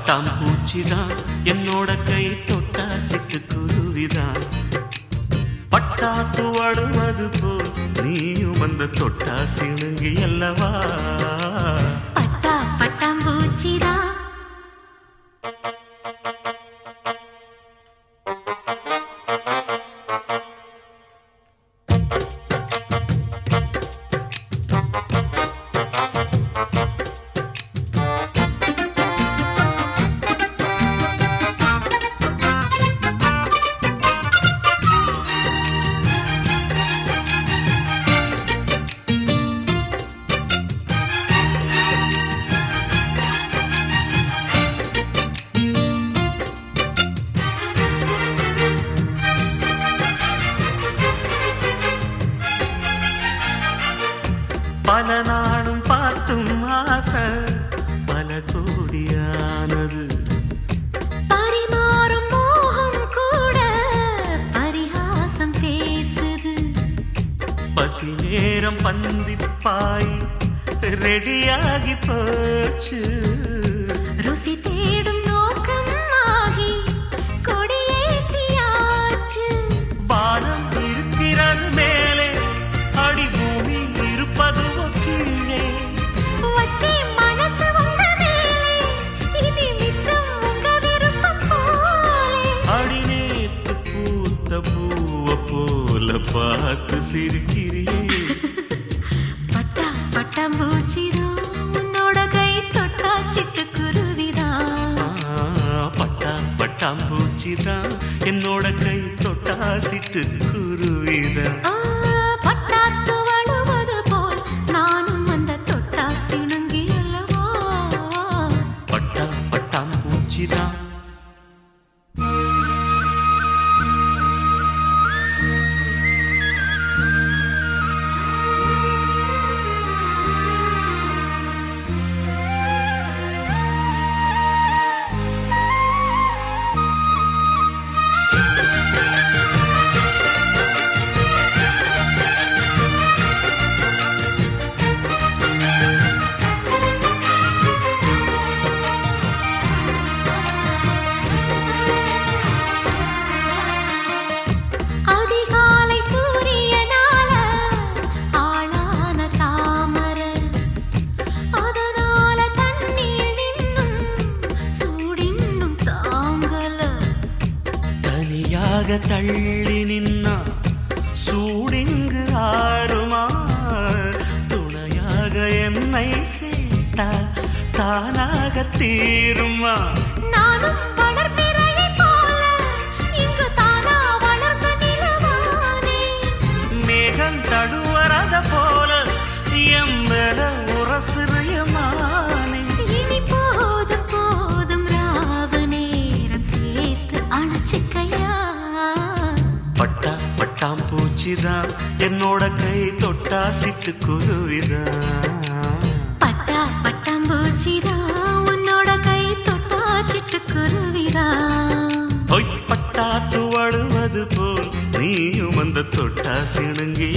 பட்டாம் பூச்சிதான் என்னோட கை தொட்டா சிட்டுக்குருவிதான் பட்டா துவடுவது போல் நீயும் அந்த தொட்டா சிணுங்கி அல்லவா பட்டா பட்டாம்பூச்சிதா பல நாளும் பார்த்தும் ஆசை பல கோடியானது பரிமாறும் மோகம் கூட பரிகாசம் பேசுது பசி நேரம் பந்திப்பாய் ரெடியாகி போச்சு ருசி தேடும் நோக்கம் ஆகி கொடியேற்றியாச்சு வானம் இருக்கிறது மேலே அடி பூமி இருப்பது கீழே வச்சே மனசு உங்க மேலே இனி மிச்சம் உங்க விருப்பம் போலே அடி நேத்து பூத்த பூவ போல பார்த்து சிரிக்கிறியே பட்டா பட்டாம்பூச்சிதான் உன்னோட கை தொட்டா சிட்டுக்குருவிதான் ஆ, பட்டா பட்டாம்பூச்சிதான் என்னோட கை தொட்டா சிட்டு குருவிதான் ஆ, பட்டாத்து வழுவது போல் நானும் அந்த தொட்டா சிணுங்கி அல்லவா பட்டா பட்டாம்பூச்சிதான் அதிகாலை சூரியனால ஆளான தாமரை அதனால தண்ணீர் நின்னும் சூடின்னும் தாங்கல தனியாக தள்ளி நின்னா சூடிங்கு ஆறுமா துணையாக என்னை சேர்த்தா தானாக தீருமா நானும் வளர்பிறையைப் போல இங்கு தானா வளர்ந்த நிலவானே மேகம் தடுவரத போல எம்பல உரசிறியமானே இனி போதும் போதும் ராவு நேரம் சேர்த்து அணைச்சுக்கையா பட்டா பட்டாம் பூச்சிதான் என்னோட கை தொட்டா சிட்டு குருவிதான் பட்டா பட்டாம்பூச்சிதான் உன்னோட கை தொட்டா சிட்டுக்குருவிதான் பொய்ப்பட்டா துவழுவது போல் நீயும் அந்த தொட்டா சிணுங்கி